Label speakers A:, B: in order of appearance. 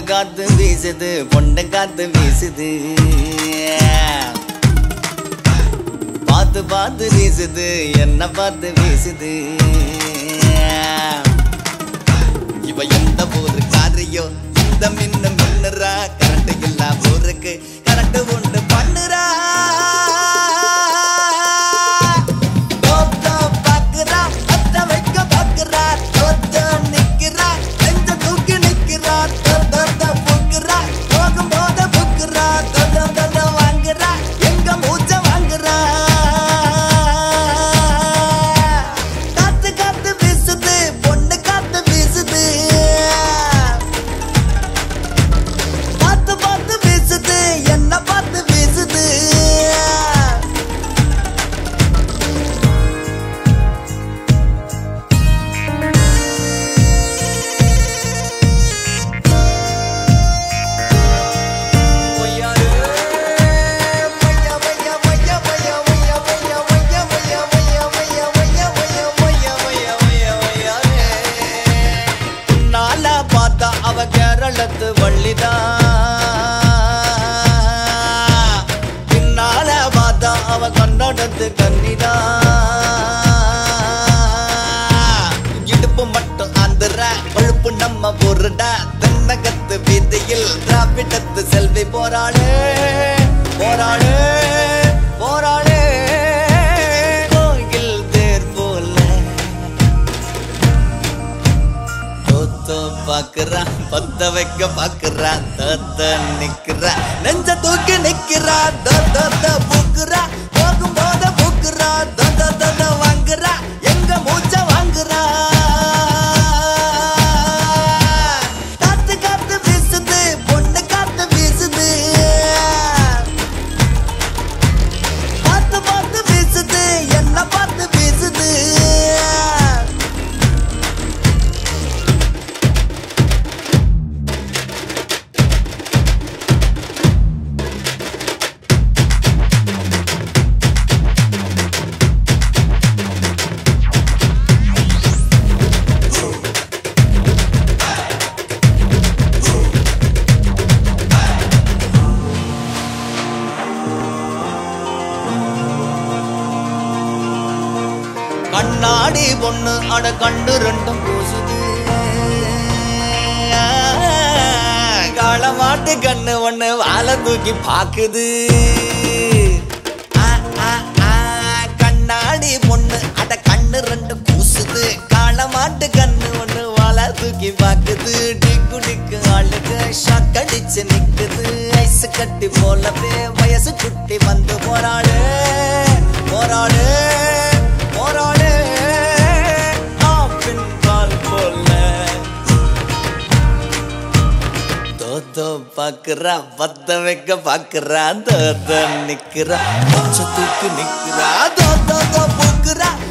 A: காத்து வீசுது பொண்ட காத்து வீசுது பார்த்து பார்த்து வீசுது என்ன பார்த்து வீசுது இவ எந்த ஊரு காரியோ இந்த மின்னு மின்னுறா கரண்ட் இல்லா ஊருக்கு கரண்ட் ஒன்று பண்ணுறா தோத்தோ பாக்குறா, அத்த வைக்க பாக்குறா, தோத்தோ நிக்கிறா, நெஞ்ச தூக்கி நிக்கிறா, தோ, தோ, தோ புக்குறா, போகும்போது புக்குறா, தோ, தோ, தோ, தோ வாங்குறா, எங்க மூச்ச வாங்குறா. காத்து காத்து வீசுது, பொண்ணு காத்து வீசுது. பார்த்து பார்த்து வீசுது, என்ன பார்த்து வீசுது நாளா பார்த்தா அவ கேரளத்து வள்ளிதான் பின்னால பார்த்தா அவ கன்னடத்து கன்னிதான் இடுப்பு மட்டும் ஆந்திர கொழுப்பு நம்ம பொருடா தென்னகத்து வீதியில் திராவிடத்து செல்வி போராளே போராளே போராளே கோயில் தேர் போல தோத்தோ பாக்குறா பத்த வைக்க பாக்குறா தத்த நிக்கிறா நெஞ்ச தூக்கி நிக்கிறா தத்த பூக்குறா போகும் போத பூக்குறா தத்த தத்த வாங்குறா எங்க மூச்ச வாங்குறா காத்து காத்து வீசுது பொண்ணு காத்து வீசுது பார்த்து பார்த்து வீசுது என்ன பார்த்து வீசுது கண்ணாடி பொண்ணு அட கண்டு ரெண்டும் பூசுது களமாட்டு கண்ணு ஒண்ணு வாழை தூக்கி பாக்குது ஆ, ஆ, ஆ, கண்ணாடி பொண்ணு அட கண்ணு ரெண்டு பூசுது களமாட்டு கண்ணு ஒண்ணு வாழை தூக்கி பாக்குது டிக்கு டிக்கு ஆளுக்கு ஷாக் அடிச்சு நிக்குது ஐஸ் கட்டி போலவே வயசு குட்டி வந்து போராடு போராடு போராடு ஆப்பின் பால் போல தோத்தோ பாக்குறா பத்த வைக்க பாக்குறா தோத்த நிக்கிறா பச்சை தூக்கு நிக்கிறா தோத்தோ பூக்குறா